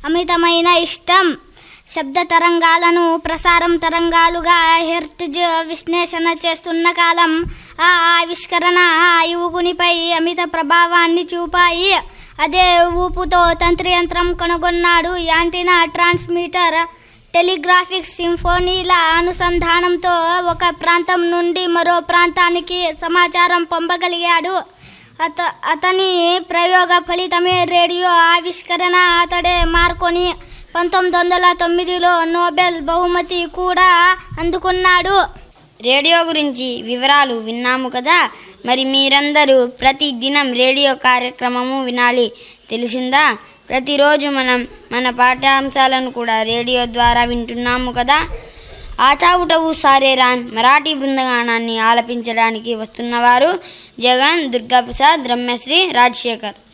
అమితమైన ఇష్టం శబ్ద తరంగాలను ప్రసారం తరంగాలుగా హెర్ట్జ్ విశ్లేషణ చేస్తున్న కాలం ఆ ఆవిష్కరణ ఆ యువకునిపై అమిత ప్రభావాన్ని చూపాయి అదే ఊపుతో తంత్రి యంత్రం కనుగొన్నాడు యాంటీనా ట్రాన్స్మిటర్ టెలిగ్రాఫిక్ సింఫోనీల అనుసంధానంతో ఒక ప్రాంతం నుండి మరో ప్రాంతానికి సమాచారం పంపగలిగాడు అత అతని ప్రయోగ ఫలితమే రేడియో ఆవిష్కరణ అతడే మార్కొని పంతొమ్మిది వందల తొమ్మిదిలో నోబెల్ బహుమతి కూడా అందుకున్నాడు రేడియో గురించి వివరాలు విన్నాము కదా మరి మీరందరూ ప్రతి దినం రేడియో కార్యక్రమము వినాలి తెలిసిందా ప్రతిరోజు మనం మన పాఠ్యాంశాలను కూడా రేడియో ద్వారా వింటున్నాము కదా ఆటావుటవు సారేరాన్ మరాఠీ బృందగానాన్ని ఆలపించడానికి వస్తున్నవారు జగన్ దుర్గాప్రసాద్ రమ్యశ్రీ రాజశేఖర్